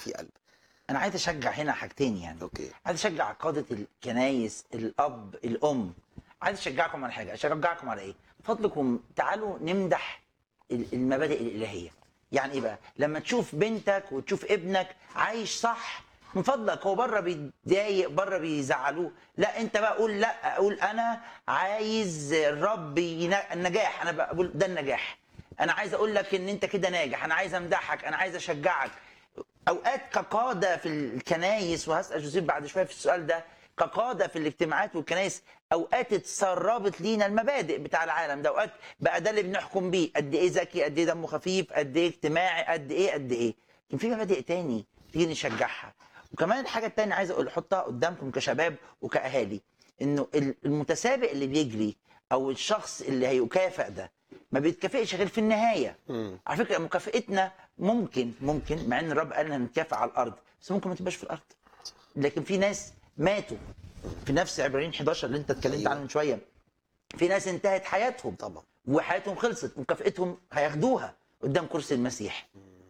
في قلب انا عايز اشجع هنا حاجتين يعني اوكي عايز اشجع قاده الكنايس الاب الام عايز اشجعكم على حاجه اشجعكم على ايه فضلكم تعالوا نمدح ال- المبادئ الالهيه يعني ايه بقى لما تشوف بنتك وتشوف ابنك عايش صح من فضلك هو بره بيتضايق بره بيزعلوه لا انت بقى قول لا قول انا عايز الرب ينا- النجاح انا بقول ده النجاح انا عايز اقول لك ان انت كده ناجح انا عايز امدحك انا عايز اشجعك اوقات كقاده في الكنايس وهسال جوزيف بعد شويه في السؤال ده كقاده في الاجتماعات والكنايس اوقات اتسربت لينا المبادئ بتاع العالم ده اوقات بقى ده اللي بنحكم بيه قد ايه ذكي قد ايه دمه خفيف قد ايه اجتماعي قد ايه قد ايه لكن في مبادئ تاني تيجي نشجعها وكمان الحاجه التانية عايز اقول احطها قدامكم كشباب وكاهالي انه ال- المتسابق اللي بيجري او الشخص اللي هيكافئ ده ما بيتكافئش غير في النهايه مم. على فكره مكافئتنا ممكن ممكن مع ان الرب قال لنا نتكافئ على الارض بس ممكن ما تبقاش في الارض لكن في ناس ماتوا في نفس عبرين 11 اللي انت اتكلمت أيوة. عنه من شويه في ناس انتهت حياتهم طبعا وحياتهم خلصت مكافئتهم هياخدوها قدام كرسي المسيح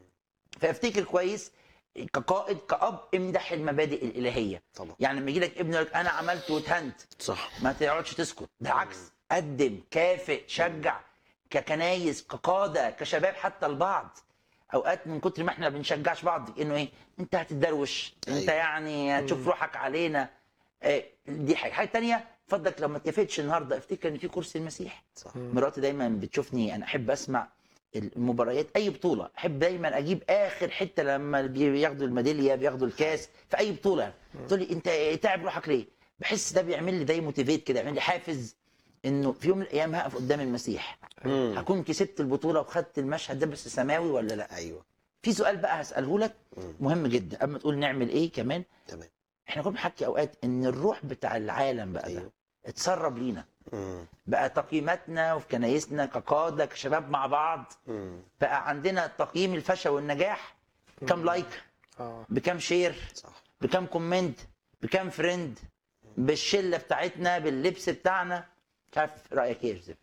فافتكر كويس كقائد كأب امدح المبادئ الإلهية طبعا يعني لما يجي لك ابن يقول لك أنا عملت واتهنت صح ما تقعدش تسكت بالعكس قدم كافئ شجع ككنايس كقاده كشباب حتى البعض اوقات من كتر ما احنا بنشجعش بعض انه ايه انت هتتدروش انت أيوة. يعني هتشوف روحك علينا آه، دي حاجه حاجه تانية فضلك لو ما اتكافئتش النهارده افتكر ان في كرسي المسيح صح مراتي دايما بتشوفني انا احب اسمع المباريات اي بطوله احب دايما اجيب اخر حته لما بياخدوا الميداليه بياخدوا الكاس في اي بطوله تقول لي انت تعب روحك ليه بحس ده بيعمل لي زي موتيفيت كده يعمل لي حافز انه في يوم من الايام هقف قدام المسيح مم. هكون كسبت البطوله وخدت المشهد ده بس سماوي ولا لا ايوه في سؤال بقى هساله لك مم. مهم جدا قبل ما تقول نعمل ايه كمان تمام احنا كنا بنحكي اوقات ان الروح بتاع العالم بقى ده ايوه اتسرب لينا مم. بقى تقييماتنا وفي كنايسنا كقاده كشباب مع بعض مم. بقى عندنا تقييم الفشل والنجاح كم لايك اه بكم شير صح بكم كومنت بكم فريند بالشله بتاعتنا باللبس بتاعنا مش عارف رايك ايه يا جوزيف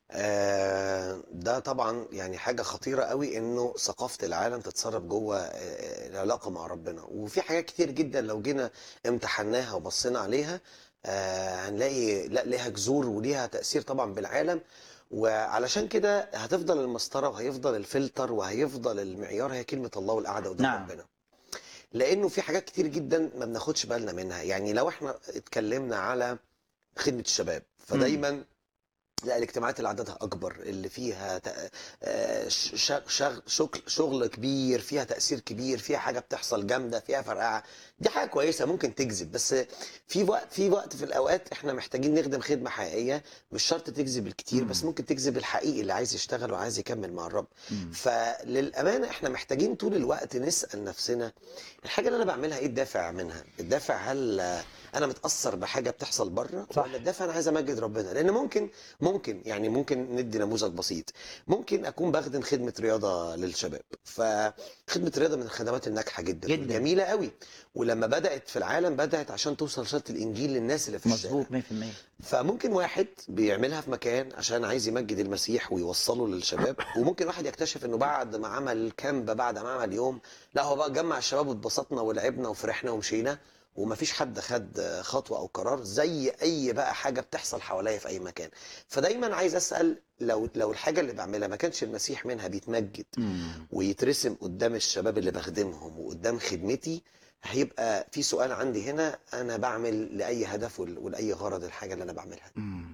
آه، ده طبعا يعني حاجة خطيرة قوي انه ثقافة العالم تتسرب جوه آه، العلاقة مع ربنا وفي حاجات كتير جدا لو جينا امتحناها وبصينا عليها آه، هنلاقي لا ليها جذور وليها تأثير طبعا بالعالم وعلشان كده هتفضل المسطرة وهيفضل الفلتر وهيفضل المعيار هي كلمة الله والقعدة قدام نعم. ربنا لانه في حاجات كتير جدا ما بناخدش بالنا منها يعني لو احنا اتكلمنا على خدمة الشباب فدايما لا الاجتماعات اللي عددها اكبر اللي فيها تأ- آه، ش- ش- شغ- شغل شغل كبير فيها تاثير كبير فيها حاجه بتحصل جامده فيها فرقعه دي حاجه كويسه ممكن تجذب بس في وقت في وقت في الاوقات احنا محتاجين نخدم خدمه حقيقيه مش شرط تجذب الكتير بس ممكن تجذب الحقيقي اللي عايز يشتغل وعايز يكمل مع الرب مم. فللامانه احنا محتاجين طول الوقت نسال نفسنا الحاجه اللي انا بعملها ايه الدافع منها الدافع هل آه، انا متاثر بحاجه بتحصل بره صح. ولا الدافع انا عايز امجد ربنا لان ممكن ممكن يعني ممكن ندي نموذج بسيط ممكن اكون بخدم خدمه رياضه للشباب فخدمه الرياضه من الخدمات الناجحه جدا, جداً. جميله قوي ولما بدات في العالم بدات عشان توصل رساله الانجيل للناس اللي في الشارع مظبوط 100% فممكن واحد بيعملها في مكان عشان عايز يمجد المسيح ويوصله للشباب وممكن واحد يكتشف انه بعد ما عمل كامب بعد ما عمل يوم لا هو بقى جمع الشباب واتبسطنا ولعبنا وفرحنا ومشينا ومفيش حد خد خطوه او قرار زي اي بقى حاجه بتحصل حواليا في اي مكان فدايما عايز اسال لو لو الحاجه اللي بعملها ما كانش المسيح منها بيتمجد مم. ويترسم قدام الشباب اللي بخدمهم وقدام خدمتي هيبقى في سؤال عندي هنا انا بعمل لاي هدف ول- ولاي غرض الحاجه اللي انا بعملها مم.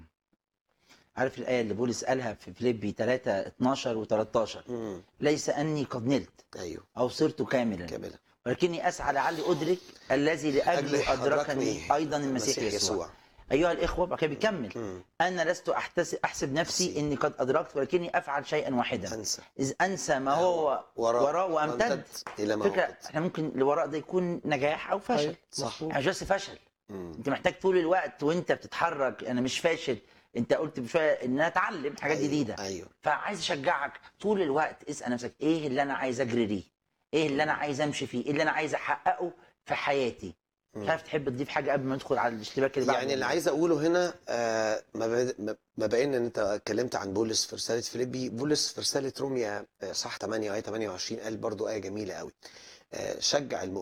عارف الايه اللي بولس قالها في فيليبي 3 12 و13 امم ليس اني قد نلت ايوه او صرت كاملا كامله ولكني اسعى لعلي ادرك الذي لاجله ادركني ايضا المسيح يسوع ايها الاخوه بعد كده بيكمل مم. انا لست احتسب احسب نفسي نفسي. اني قد ادركت ولكني افعل شيئا واحدا انسى اذ انسى ما هو وراء وامتد الى ما فكره هو قد. احنا ممكن اللي وراء ده يكون نجاح او فشل أيوة، صح. مظبوط. يعني مش بس فشل مم. انت محتاج طول الوقت وانت بتتحرك انا مش فاشل انت قلت بشويه ان انا اتعلم حاجات أيوة، جديده ايوه فعايز اشجعك طول الوقت اسال نفسك ايه اللي انا عايز اجري ليه؟ ايه اللي انا عايز امشي فيه؟ ايه اللي انا عايز احققه في حياتي؟ مش مم. عارف تحب تضيف حاجه قبل ما ندخل على الاشتباك اللي بعده يعني اللي عايز اقوله هنا آه، ما ب- ما- ما بين ان انت اتكلمت عن بولس في رساله فيليبي بولس في رساله روميا آه، صح 8 ايه 28 قال برضو ايه جميله قوي آه، شجع المؤمنين